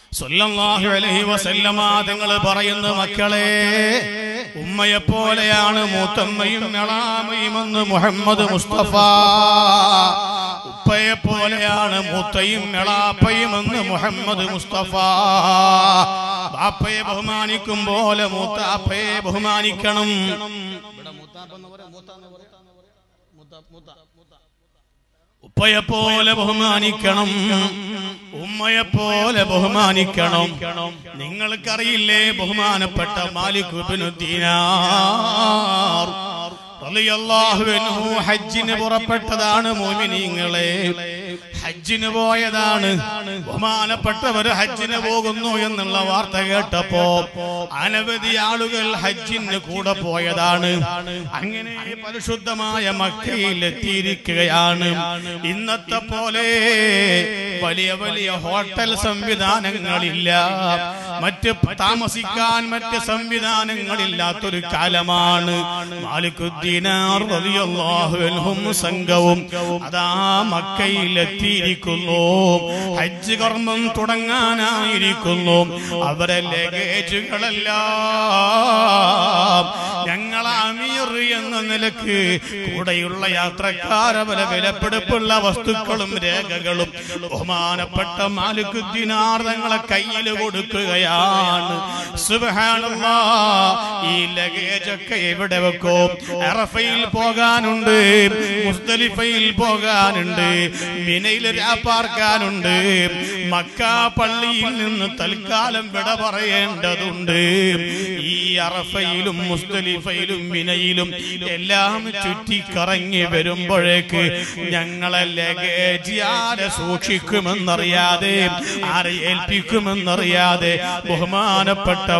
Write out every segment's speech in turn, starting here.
സല്ലല്ലാഹു അലൈഹി വസല്ലമ തങ്ങൾ പറയുന്ന മക്കളെ ഉമ്മയെ പോലെയാണ് മൂത്തമ്മയും എളാമയുമെന്ന് മുഹമ്മദ് മുസ്തഫ ഉപ്പയെ പോലെയാണ് മൂത്തയും എളാപ്പയുമെന്ന് മുഹമ്മദ് മുസ്തഫ ബാപ്പയെ ബഹുമാനിക്കും പോലെ മൂത്താപ്പയെ ബഹുമാനിക്കണം ഇവിടെ മൂത്താപ്പ എന്ന് പറയാം മൂത്ത എന്ന് പറയാം മൂത്ത മൂത്ത ഉപ്പയെ പോലെ ബഹുമാനിക്കണം ഉമ്മയെ പോലെ ബഹുമാനിക്കണം നിങ്ങൾക്കറിയില്ലേ ബഹുമാനപ്പെട്ട മാലിക്കുബിനുദ്ദീനാർ ഹജ്ജിന് പുറപ്പെട്ടതാണ് മോമിനിങ്ങളെ ഹജ്ജിന് പോയതാണ് ബഹുമാനപ്പെട്ടവർ ഹജ്ജിന് പോകുന്നു എന്നുള്ള വാർത്ത കേട്ടപ്പോ അനവധി ആളുകൾ ഹജ്ജിന് കൂടെ പോയതാണ് അങ്ങനെ പരിശുദ്ധമായ മക്കയിൽ എത്തിയിരിക്കുകയാണ് ഇന്നത്തെ പോലെ വലിയ വലിയ ഹോട്ടൽ സംവിധാനങ്ങളില്ല മറ്റ് താമസിക്കാൻ മറ്റ് സംവിധാനങ്ങളില്ലാത്തൊരു കാലമാണ് മാലിക്കുദ്ദീനാർ റളിയല്ലാഹു അൻഹും സംഘവും അതാ മക്കയിൽ എത്തിയിരിക്കുന്നു ഹജ്ജ് കർമ്മം തുടങ്ങാനായിരിക്കുന്നു അവരെ ലഗേജുകളെല്ലാം ഞങ്ങൾ അമീർ എന്ന നിലക്ക് കൂടെയുള്ള യാത്രക്കാരവരെ വിലപ്പെടുപ്പുള്ള വസ്തുക്കളും രേഖകളും ബഹുമാനപ്പെട്ട മാലിക്കുദ്ദീനാർ തങ്ങളെ കയ്യിൽ കൊടുക്കുകയാണ് സുബ്ഹാനല്ലാ ഈ ലഗേജൊക്കെ എവിടെ വെക്കും അറഫയിൽ പോകാനുണ്ട് മുസ്തലിഫയിൽ പോകാനുണ്ട് മിനയിൽ രാപ്പാർക്കാനുണ്ട് മക്ക പള്ളിയിൽ നിന്ന് തൽക്കാലം വിട പറയേണ്ടതുണ്ട് ഈ അറഫയിലും മുസ്തലിഫയിലും മിനയിലും എല്ലാം ചുറ്റിക്കറങ്ങി വരുമ്പോഴേക്ക് ഞങ്ങളെ ലഗേജ് ആരെ സൂക്ഷിക്കുമെന്നറിയാതെ ആരെ ഏൽപ്പിക്കുമെന്നറിയാതെ ബഹുമാനപ്പെട്ട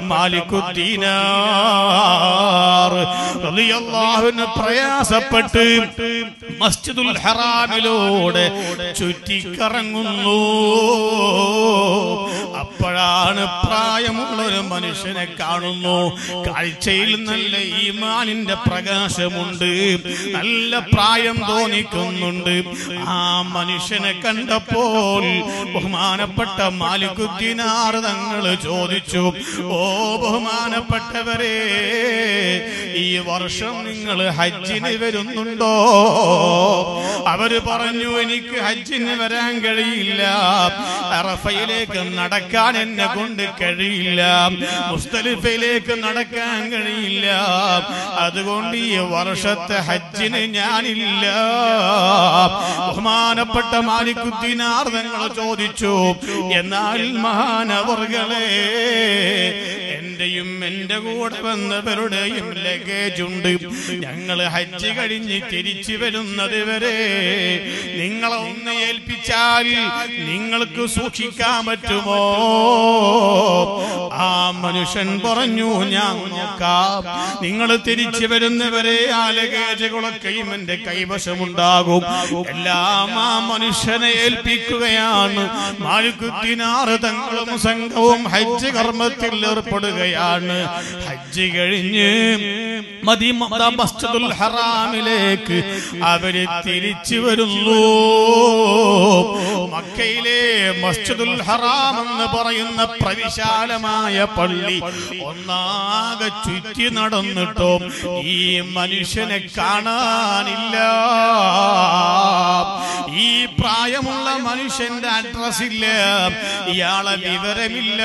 മാലിക്കുദ്ദീനാർ റളിയല്ലാഹുവിന് പ്രയാസപ്പെട്ട് മസ്ജിദുൽ ഹറാമിലൂടെ ചുറ്റിക്കറങ്ങുന്നു അപ്പോഴാണ് പ്രായമുള്ള ഒരു മനുഷ്യനെ കാണുന്നു കാഴ്ചയിൽ നല്ല ഈമാനിന്റെ പ്രകാശമുണ്ട് നല്ല പ്രായം തോന്നിക്കുന്നുണ്ട് ആ മനുഷ്യനെ കണ്ടപ്പോൾ ബഹുമാനപ്പെട്ട മാലിക്കുദ്ദീനാർ തങ്ങൾ ചോദിച്ചു ഓ ബഹുമാനപ്പെട്ടവരെ ഈ വർഷം നിങ്ങൾ ഹജ്ജിന് വരുന്നുണ്ടോ അവര് പറഞ്ഞു എനിക്ക് ഹജ്ജിന് വരാൻ കഴിയില്ല അറഫയിലേക്ക് നടക്കാൻ എന്നെ കൊണ്ട് കഴിയില്ല മുസ്തലിഫയിലേക്ക് നടക്കാൻ കഴിയില്ല അതുകൊണ്ട് ഈ വർഷത്തെ ഹജ്ജിന് ഞാനില്ല ബഹുമാനപ്പെട്ട മാലിക്കുദ്ദീനാർ തങ്ങൾ ചോദിച്ചു എന്നാൽ മഹാനവർകളെ എന്റെയും എന്റെ കൂടെ വന്നവരുടെയും ലഗേജ് ഉണ്ട് ഞങ്ങൾ ഹജ്ജ് കഴിഞ്ഞ് തിരിച്ചു വരുന്നത് വരെ നിങ്ങളെ ഒന്ന് ഏൽപ്പിച്ചാൽ നിങ്ങൾക്ക് സൂക്ഷിക്കാൻ പറ്റുമോ ആ മനുഷ്യൻ പറഞ്ഞു ഞാൻ നോക്കാം നിങ്ങൾ തിരിച്ചു വരുന്നവരെ ആ ലഗേജുകളൊക്കെയും എന്റെ കൈവശമുണ്ടാകും എല്ലാം ആ മനുഷ്യനെ ഏൽപ്പിക്കുകയാണ് മാലിക്കുദ്ദീനാറ് തങ്ങളും സംഘവും ഹജ്ജ് കർമ്മത്തിൽ ഏർപ്പെടുകയാണ് ഹജ്ജ് കഴിഞ്ഞ് മദി മസ്ജിദുൽ ഹറാമിലേക്ക് അവര് തിരിച്ചു വരുന്നു മക്കയിലെ മസ്ജിദുൽ ഹറാം എന്ന് പറയുന്ന പ്രവിശാലമായ പള്ളി ഒന്നാകെ ചുറ്റി നടന്നിട്ടോ ഈ മനുഷ്യനെ കാണാനില്ല ഈ പ്രായമുള്ള മനുഷ്യന്റെ അഡ്രസ് ഇല്ല ഇയാളെ വിവരമില്ല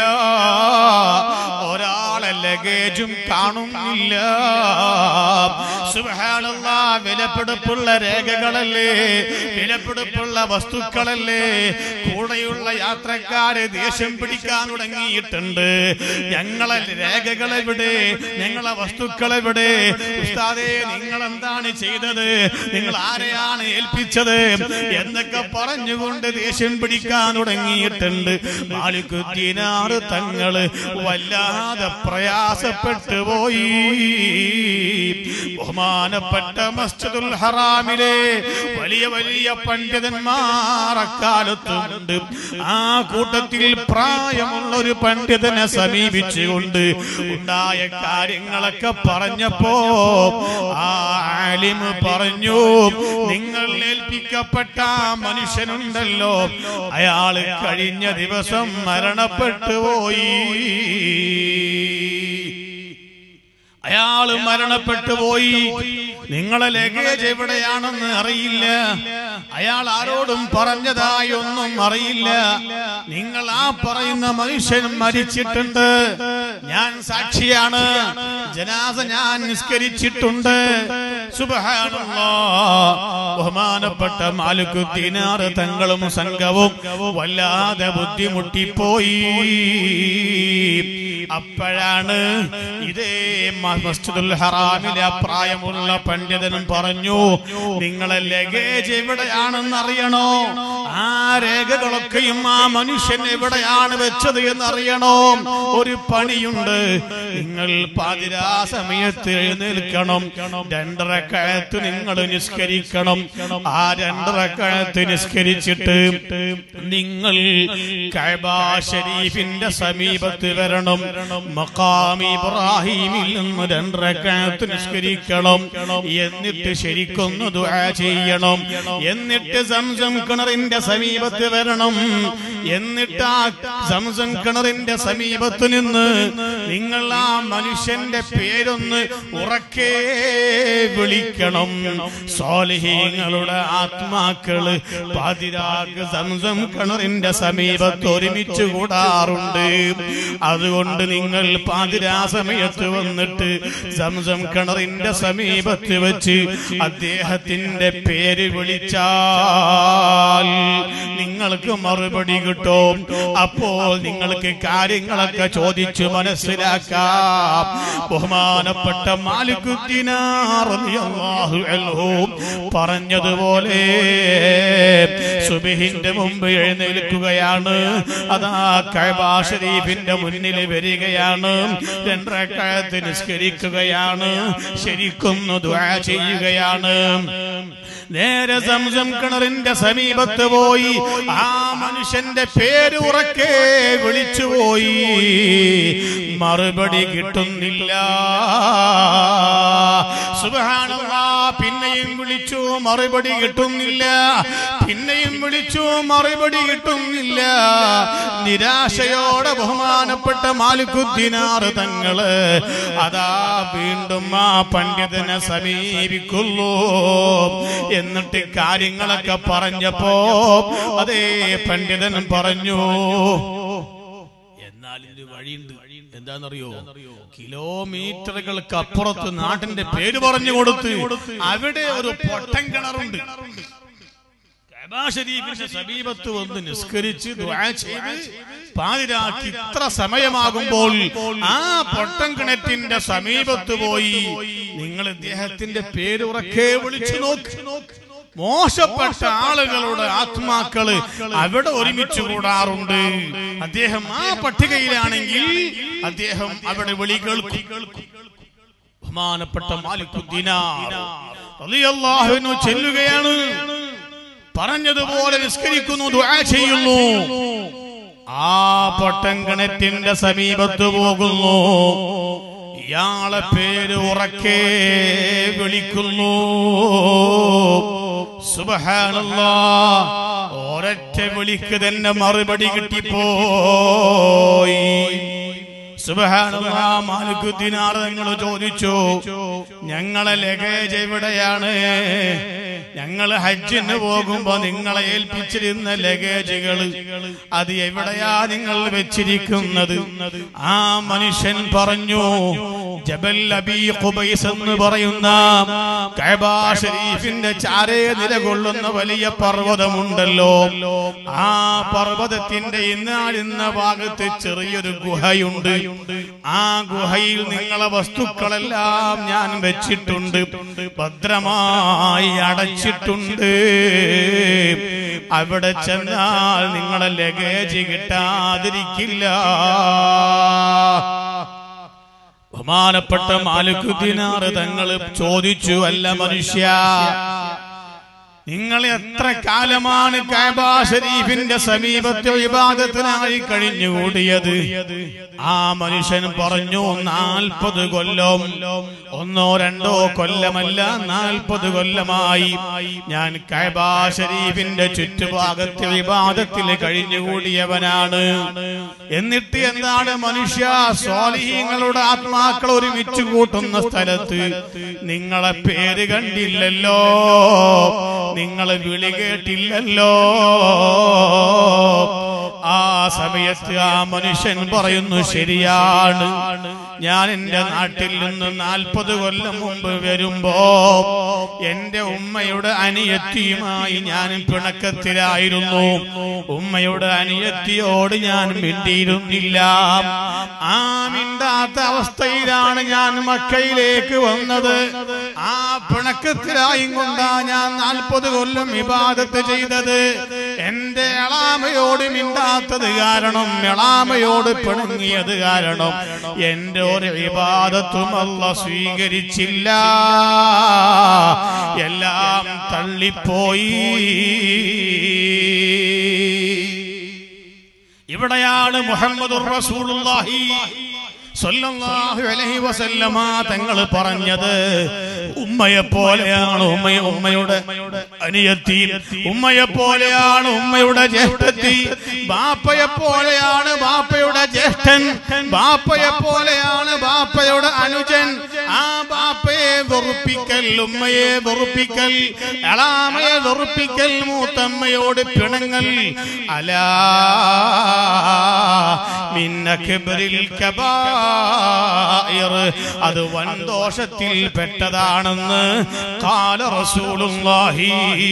ഒരാളെ ലഗേജും കാണുന്നില്ല സുബ്ഹാനല്ലാ വിലപിടിപ്പുള്ള രേഖകളല്ലേ വിലപിടിപ്പുള്ള വസ്തുക്കളല്ലേ കൂടെയുള്ള യാത്രക്കാര് ദേഷ്യം പിടിക്കാൻ തുടങ്ങിയിട്ടുണ്ട് ഞങ്ങളെ രേഖകളെവിടെ ഞങ്ങളെ വസ്തുക്കളെവിടെ ഉസ്താദേ നിങ്ങൾ എന്താണ് ചെയ്തത് നിങ്ങൾ ആരെയാണ് ഏൽപ്പിച്ചത് എന്നൊക്കെ പറഞ്ഞുകൊണ്ട് ദേഷ്യം പിടിക്കാൻ തുടങ്ങിയിട്ടുണ്ട് മാലിക്കുദ്ദീനാറ് തങ്ങള് വല്ലാതെ പ്രയാസപ്പെട്ടു പോയി ബഹുമാനപ്പെട്ട മസ്ജിദുൽ ഹറാമിലെ വലിയ വലിയ പണ്ഡിതന്മാർ അക്കാലത്തുണ്ട് ആ കൂട്ടത്തിൽ പ്രായമുള്ള ഒരു പണ്ഡിതനെ സമീപിച്ചുകൊണ്ട് ഉണ്ടായ കാര്യങ്ങളൊക്കെ പറഞ്ഞപ്പോ ആ ആലിമ് പറഞ്ഞു നിങ്ങൾ ഏൽപ്പിക്കപ്പെട്ട ആ മനുഷ്യനുണ്ടല്ലോ ഉണ്ടല്ലോ അയാള് കഴിഞ്ഞ ദിവസം മരണപ്പെട്ടു പോയി അയാള് മരണപ്പെട്ടു പോയി നിങ്ങളെ ലഗേജ് എവിടെയാണെന്ന് അറിയില്ല അയാൾ ആരോടും പറഞ്ഞതായി ഒന്നും അറിയില്ല നിങ്ങൾ ആ പറയുന്ന മനുഷ്യൻ മരിച്ചിട്ടുണ്ട് ഞാൻ സാക്ഷിയാണ് ജനാസ ഞാൻ നിസ്കരിച്ചിട്ടുണ്ട് സുബ്ഹാനല്ലാ ബഹുമാനപ്പെട്ട മാലുക്കുദ്ദീനാർ തങ്ങളും സംഘവും വല്ലാതെ ബുദ്ധിമുട്ടിപ്പോയി അപ്പോഴാണ് ഇതേ മ- മസ്ജിദുൽ ഹറാമിലെ ആ പ്രായമുള്ള പണ്ഡിതനും പറഞ്ഞു നിങ്ങളെ ലഗേജ് എവിടെയാണെന്ന് അറിയണോ ആ രേഖകളൊക്കെയും ആ മനുഷ്യൻ എവിടെയാണ് വെച്ചത് എന്ന് അറിയണോ ഒരു പണിയുണ്ട് നിങ്ങൾ പാതിരാ സമയത്ത് എഴുന്നേൽക്കണം രണ്ടരക്കഴത്ത് നിങ്ങൾ നിസ്കരിക്കണം ആ രണ്ടരക്കഴത്ത് നിസ്കരിച്ചിട്ട് നിങ്ങൾ കഅബ ഷരീഫിന്റെ സമീപത്ത് വരണം മഖാം ഇബ്രാഹിമിൽ നിന്ന് രണ്ടരക്കഴത്ത് നിസ്കരിക്കണം എന്നിട്ട് ശരിക്കൊന്ന് ദുആ ചെയ്യണം എന്നിട്ട് സംസം കിണറിന്റെ സമീപത്ത് വരണം എന്നിട്ട് ആ സംസം കിണറിന്റെ സമീപത്ത് നിന്ന് നിങ്ങൾ ആ മനുഷ്യന്റെ പേരൊന്ന് ഉറക്കേ വിളിക്കണം സ്വാലിഹീങ്ങളുടെ ആത്മാക്കള് പാതിരാക്ക് സംസം കിണറിന്റെ സമീപത്ത് ഒരുമിച്ച് കൂടാറുണ്ട് അതുകൊണ്ട് നിങ്ങൾ പാതിരാ സമയത്ത് വന്നിട്ട് സംസം കിണറിന്റെ സമീപത്ത് വെച്ച് അദ്ദേഹത്തിന്റെ പേര് വിളിച്ചാൽ നിങ്ങൾക്ക് മറുപടി കിട്ടും അപ്പോൾ നിങ്ങൾക്ക് കാര്യങ്ങളൊക്കെ ചോദിച്ചു മനസ്സിലാക്കാം ബഹുമാനപ്പെട്ട മാലിക്കുദ്ദീനാർ റളിയല്ലാഹു അൻഹു പറഞ്ഞതുപോലെ സുബഹിന്റെ മുമ്പ് എഴുന്നേൽക്കുകയാണ് അതാ കഅബ ഷരീഫിന്റെ മുന്നിൽ വരികയാണ് രണ്ടരക്കാലത്ത് നിസ്കരിക്കുകയാണ് ശരിക്കൊന്ന് ദുആ ചെയ്യുകയാണ് നേരെ സംസം കിണറിന്റെ സമീപത്ത് പോയി ആ മനുഷ്യന്റെ പേര് ഉറക്കെ വിളിച്ചുപോയി മറുപടി കിട്ടുന്നില്ല സുബ്ഹാനല്ലാ പിന്നെയും വിളിച്ചു മറുപടി കിട്ടുന്നില്ല പിന്നെയും വിളിച്ചു മറുപടി കിട്ടുന്നില്ല നിരാശയോടെ ബഹുമാനപ്പെട്ട മാലിക്കുദ്ദിനാർ തങ്ങള് അതാ വീണ്ടും ആ പണ്ഡിതനെ സമീപിക്കുന്നു എന്നിട്ട് കാര്യങ്ങളൊക്കെ പറഞ്ഞപ്പോ അതേ പണ്ഡിതൻ പറഞ്ഞു എന്നാൽ ഇതിന് വഴിയുണ്ട് എന്താണെന്നറിയോ കിലോമീറ്ററുകൾക്ക് അപ്പുറത്ത് നാട്ടിന്റെ പേര് പറഞ്ഞു കൊടുത്ത് അവിടെ ഒരു പൊട്ടൻ കിണറുണ്ട് കഅബ ഷരീഫിന്റെ സമീപത്ത് വന്ന് നിസ്കരിച്ച് ദുആ ചെയ്ത് പാതിരാക്കി ഇത്ര സമയമാകുമ്പോൾ ആ പൊട്ടൻ കിണറ്റിന്റെ സമീപത്ത് പോയി നിങ്ങൾ ഇദ്ദേഹത്തിന്റെ പേര് ഉറക്കെ വിളിച്ചു നോക്ക് മോശപ്പെട്ട ആളുകളുടെ ആത്മാക്കള് അവിടെ ഒരുമിച്ച് കൂടാറുണ്ട് അദ്ദേഹം ആ പട്ടികയിലാണെങ്കിൽ അദ്ദേഹം അവിടെ വിളി കേൾക്കും ബഹുമാനപ്പെട്ട മാലിക്കുദ്ദീനാർ റളിയല്ലാഹുവിനു ചെല്ലുകയാണ് പറഞ്ഞതുപോലെ നിസ്കരിക്കുന്നു ദുആ ചെയ്യുന്നു ആ പൊട്ടൻ കിണറ്റിന്റെ സമീപത്ത് പോകുന്നു ഇയാളെ പേര് ഉറക്കെ വിളിക്കുന്നു സുബഹാനല്ലാ ഒരൊറ്റ വിളിക്ക് തന്നെ മറുപടി കിട്ടിപ്പോയി സുബഹാനല്ലാ മാലിക്കുദ്ദീനാർ നിങ്ങൾ ചോദിച്ചു ഞങ്ങളെ ലഗേജ് എവിടെയാണ് ഞങ്ങൾ ഹജ്ജിന് പോകുമ്പോ നിങ്ങളെ ഏൽപ്പിച്ചിരുന്ന ലഗേജുകൾ അത് എവിടെയാ നിങ്ങൾ വെച്ചിരിക്കുന്നത് ആ മനുഷ്യൻ പറഞ്ഞു ജബൽ അബി ഖുബൈസ് എന്ന് പറയുന്ന കഅബ ഷരീഫിന്റെ ചാരേ നിലകൊള്ളുന്ന വലിയ പർവ്വതമുണ്ടല്ലോ ആ പർവ്വതത്തിന്റെ ഇന്നാലിന്ന ഭാഗത്ത് ചെറിയൊരു ഗുഹയുണ്ട് ആ ഗുഹയിൽ നിങ്ങളെ വസ്തുക്കളെല്ലാം ഞാൻ വെച്ചിട്ടുണ്ട് ഭദ്രമായി അടച്ചിട്ടുണ്ട് അവിടെ ചെന്നാൽ നിങ്ങളെ ലഗേജ് കിട്ടാതിരിക്കില്ല ബഹുമാനപ്പെട്ട മാലിക്കുദ്ദീനാർ തങ്ങൾ ചോദിച്ചു അല്ല മനുഷ്യ നിങ്ങൾ എത്ര കാലമാണ് കാബ ഷരീഫിന്റെ സമീപത്തെ വിവാദത്തിനായി കഴിഞ്ഞുകൂടിയത് ആ മനുഷ്യൻ പറഞ്ഞു നാൽപ്പത് കൊല്ലം ഒന്നോ രണ്ടോ കൊല്ലമല്ല നാൽപ്പത് കൊല്ലമായി ഞാൻ കാബ ഷരീഫിന്റെ ചുറ്റുഭാഗത്തെ വിവാദത്തിൽ കഴിഞ്ഞുകൂടിയവനാണ് എന്നിട്ട് എന്താണ് മനുഷ്യ സ്വാലിഹീങ്ങളുടെ ആത്മാക്കൾ ഒരുമിച്ച് കൂട്ടുന്ന സ്ഥലത്ത് നിങ്ങളെ പേര് കണ്ടില്ലല്ലോ നിങ്ങൾ വിളി കേട്ടില്ലല്ലോ ആ സമയത്ത് ആ മനുഷ്യൻ പറയുന്നു ശരിയാണ് ഞാൻ എന്റെ നാട്ടിൽ നിന്ന് നാൽപ്പത് കൊല്ലം മുമ്പ് വരുമ്പോ എന്റെ ഉമ്മയുടെ അനിയത്തിയുമായി ഞാൻ പിണക്കത്തിലായിരുന്നു ഉമ്മയുടെ അനിയത്തിയോട് ഞാൻ മിണ്ടിയിരുന്നില്ല ആ മിണ്ടാത്ത അവസ്ഥയിലാണ് ഞാൻ മക്കയിലേക്ക് വന്നത് ആ പിണക്കത്തിലായും കൊണ്ടാ ഞാൻ നാൽപ്പത് കൊല്ലം വിവാദത്ത് ചെയ്തത് എന്റെ എളാമയോട് മിണ്ടാത്തത് കാരണം എളാമയോട് പിണങ്ങിയത് കാരണം എന്റെ ഒരു വിവാദത്തും അല്ല സ്വീകരിച്ചില്ല എല്ലാം തള്ളിപ്പോയി ഇവിടെയാണ് മുഹമ്മദ് റസൂലുള്ളാഹി സ്വല്ലല്ലാഹു അലൈഹി വസല്ലമ തങ്ങൾ പറഞ്ഞത് ഉമ്മയെ പോലെയാണ് ഉമ്മ ഉമ്മയുടെ അനിയത്തി ഉമ്മയെ പോലെയാണ് ഉമ്മയുടെ ജ്യേഷ്ഠത്തി ബാപ്പയെ പോലെയാണ് ബാപ്പയുടെ ജ്യേഷ്ഠൻ ബാപ്പയെ പോലെയാണ് ബാപ്പയുടെ അനുജൻ ആ ബാപ്പയെ വെറുപ്പിക്കൽ ഉമ്മയെ വെറുപ്പിക്കൽ എളാമയെ വെറുപ്പിക്കൽ മൂത്തമ്മയോട് പിണങ്ങൽ അലാ മിന്നക്ബറിൽ കബായിർ അത് വൻദോഷത്തിൽ പെട്ടതാണെന്ന് കാല റസൂലുള്ളാഹി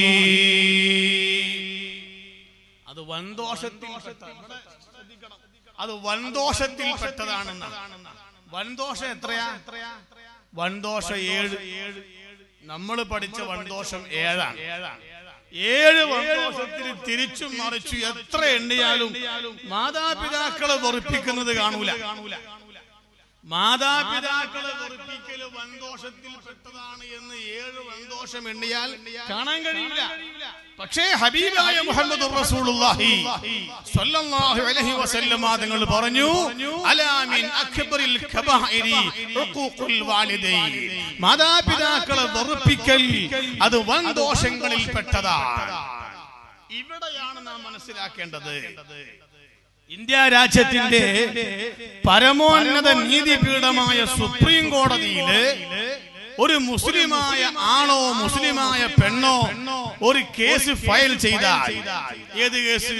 അത് വൻദോഷത്തിൽ അത് വൻദോഷത്തിൽ പെട്ടതാണെന്നാണ് വൻദോഷം എത്രയാ വൻദോഷം ഏഴ് നമ്മൾ പഠിച്ച വൻദോഷം ഏഴാണ് ഏഴ് വൻദോഷത്തിന് തിരിച്ചും മറിച്ചു എത്ര എണ്ണിയാലും മാതാപിതാക്കളെ വെറുപ്പിക്കുന്നത് കാണൂല മാതാപിതാക്കളെ വെറുപ്പിക്കല് വൻദോഷത്തിൽ പെട്ടതാണ് എന്ന് ഏഴ് വൻദോഷം എണ്ണിയാൽ കാണാൻ കഴിയില്ല പക്ഷേ ഹബീബായ മുഹമ്മദ് റസൂലുള്ളാഹി സ്വല്ലല്ലാഹു അലൈഹി വസല്ലമ തങ്ങൾ പറഞ്ഞു അലാമിൻ അക്ബറിൽ കബായിരി ഉഖൂഖുൽ വാലിദൈൻ മാതാപിതാക്കളെ വെറുപ്പിക്കൽ അത് വൻദോഷങ്ങളിൽ പെട്ടതാണ് ഇവിടെയാണ് നാം മനസ്സിലാക്കേണ്ടത് ഇന്ത്യ രാജ്യത്തിന്റെ പരമോന്നത നീതിപീഠമായ സുപ്രീം കോടതിയില് ഒരു മുസ്ലിമായ ആണോ മുസ്ലിമായ പെണ്ണോ ഒരു കേസ് ഫയൽ ചെയ്താൽ ഏത് കേസ്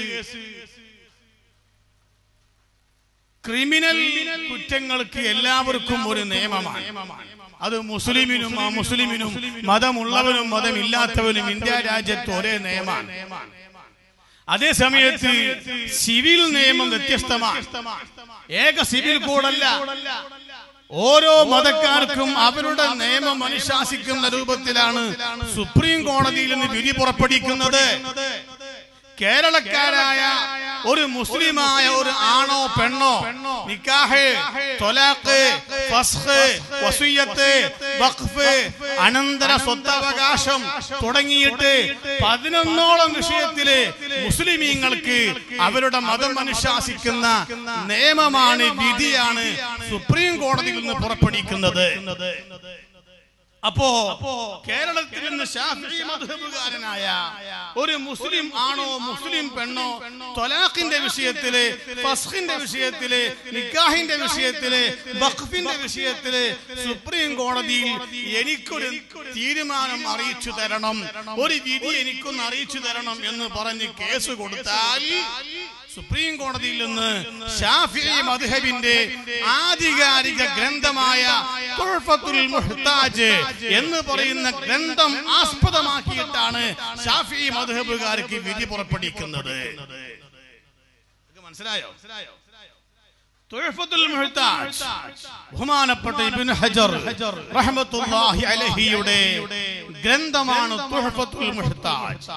ക്രിമിനൽ കുറ്റങ്ങൾക്ക് എല്ലാവർക്കും ഒരു നിയമമാണ് അത് മുസ്ലിമിനും ആ മുസ്ലിമിനും മതമുള്ളവനും മതമില്ലാത്തവനും ഇന്ത്യ രാജ്യത്ത് ഒരേ നിയമമാണ് അതേ സമയത്ത് സിവിൽ നിയമം വ്യത്യസ്തമാണ് ഏക സിവിൽ കോഡല്ല ഓരോ മതക്കാർക്കും അവരുടെ നിയമം അനുശാസിക്കുന്ന രൂപത്തിലാണ് സുപ്രീം കോടതിയിൽ നിന്ന് വിധി പുറപ്പെടുവിക്കുന്നത് കേരളക്കാരായ ഒരു മുസ്ലിമായ ഒരു ആണോ പെണ്ണോ നിക്കാഹ് തൊലാഖ് ഫസ്ഖ് വസിയത്ത് വഖഫ് അനന്തര സ്വത്തവകാശം തുടങ്ങിയിട്ട് പതിനൊന്നോളം വിഷയത്തില് മുസ്ലിമീങ്ങൾക്ക് അവരുടെ മതം അനുശാസിക്കുന്ന നിയമമാണ് വിധിയാണ് സുപ്രീം കോടതിയിൽ നിന്ന് പുറപ്പെടുവിക്കുന്നത് അപ്പോ കേരളത്തിൽ നിന്ന് ഷാഫി മധുബുകാരനായ ഒരു മുസ്ലിം ആണോ മുസ്ലിം പെണ്ണോ തൊലാഖിന്റെ വിഷയത്തില് ഫസ്ഖിന്റെ വിഷയത്തില് നിക്കാഹിന്റെ വിഷയത്തില് വഖഫിന്റെ വിഷയത്തില് സുപ്രീം കോടതിയിൽ എനിക്കൊരു തീരുമാനം അറിയിച്ചു തരണം ഒരു വിധി എനിക്കൊന്ന് അറിയിച്ചു തരണം എന്ന് പറഞ്ഞ് കേസ് കൊടുത്താൽ സുപ്രീം കോടതിയിൽ നിന്ന് ഷാഫി മദ്ഹബിന്റെ ആധികാരിക ഗ്രന്ഥമായ തുഹ്ഫത്തുൽ മുഹ്താജ് എന്ന് പറയുന്ന ഗ്രന്ഥം ആസ്പദമാക്കിയിട്ടാണ് ഷാഫി മദ്ഹബുകാർക്ക് വിധി പുറപ്പെടുവിക്കുന്നത് ഇത് മനസ്സിലായോ തുഹ്ഫത്തുൽ മുഹ്താജ് ബഹുമാനപ്പെട്ട ഇബ്നു ഹജർ റഹ്മത്തുള്ളാഹി അലഹിയുടെ ഗ്രന്ഥമാണ് തുഹ്ഫത്തുൽ മുഹ്താജ്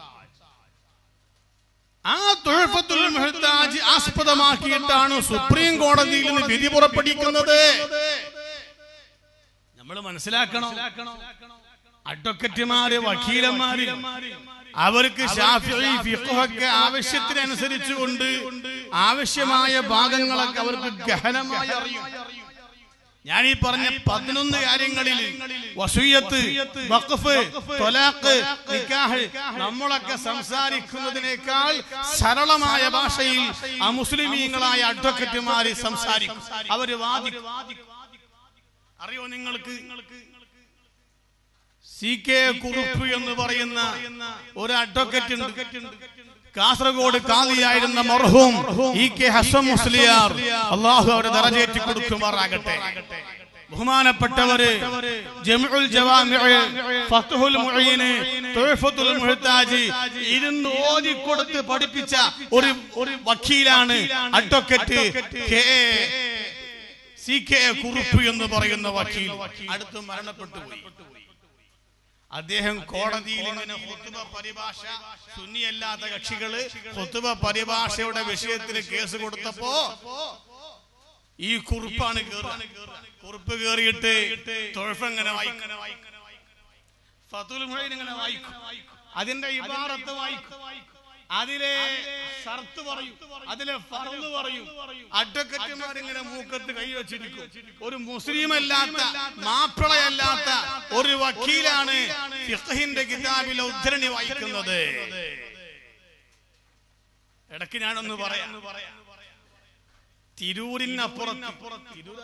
ആ തുഴഫത്തുൽ മുഹ്താജ് ആസ്പദമാക്കിയിട്ടാണ് സുപ്രീം കോടതിയിൽ നിന്ന് വിധി പുറപ്പെടുവിക്കുന്നത് നമ്മൾ മനസ്സിലാക്കണം അഡ്വക്കറ്റുമാര് വക്കീലന്മാര് അവർക്ക് ഷാഫിഈ ഫിഖ്ഹൊക്കെ ആവശ്യത്തിനനുസരിച്ചുകൊണ്ട് ആവശ്യമായ ഭാഗങ്ങളൊക്കെ അവർക്ക് ഗഹനമായി അറിയും ഞാൻ ഈ പറഞ്ഞ പതിനൊന്ന് കാര്യങ്ങളിൽ വസൂയത്ത് വഖഫ് തൊലാഖ് നിക്കാഹ് നമ്മളൊക്കെ സംസാരിക്കുന്നതിനേക്കാൾ സരളമായ ഭാഷയിൽ അമുസ്ലിമീങ്ങളായ അഡ്വക്കറ്റുമാര് സംസാരിക്കും അവര് വാദിക്കും അറിയോ നിങ്ങൾക്ക് സി കെ കുറുപ്പ് എന്ന് പറയുന്ന ഒരു അഡ്വക്കറ്റ് ഉണ്ട് കാസർഗോഡ് കാലിയായിരുന്ന മർഹൂം ഇ കെ ഹസൻ മുസ്ലിയാർ അള്ളാഹു അവരെ ദറജേറ്റി കൊടുക്കുമാറാകട്ടെ ബഹുമാനപ്പെട്ടവര് ജംഉൽ ജവാമിഉ ഫത്ഹുൽ മുഈന് തുഹഫത്തുൽ മുഹ്താജ് ഇരുന്ന് ഓതി കൊടുത്ത് പഠിപ്പിച്ച ഒരു ഒരു വക്കീലാണ് advocate K C K Kurup എന്ന് പറയുന്ന വക്കീൽ അടുത്ത് മരണപ്പെട്ടു പോയി അദ്ദേഹം കോടതിയിൽ ഇങ്ങനെ ഹുത്തുബ പരിഭാഷ സുന്നിയല്ലാത്ത കക്ഷികള് ഹുത്തുബ പരിഭാഷയുടെ വിഷയത്തിൽ കേസ് കൊടുത്തപ്പോ ഈ കുറിപ്പാണ് കേറുക കുറിപ്പ് കേറിയിട്ട് തൊഴഫങ്ങനെ വായിക്കും ഫത്തുൽ മുഴൈൻ ഇങ്ങനെ വായിക്കും അതിന്റെ ഇബാറത്ത് വായിക്കും അതിലെ ഷർത്ത് പറയും അതിലെ ഫറന്ന് പറയും അഡ്വക്കറ്റുമാരിങ്ങനെ മൂക്കത്ത് കൈവച്ചിരിക്കും ഒരു മുസ്ലിം അല്ലാത്ത മാപ്പിളയല്ലാത്ത ഒരു വക്കീലാണ് ഫിഖഹിന്റെ കിതാബിലെ ഉദ്ധരണി വായിക്കുന്നത് ഇടയ്ക്ക് ഞാനൊന്ന് പറയാം തിരൂരിനപ്പുറത്ത് തിരൂർ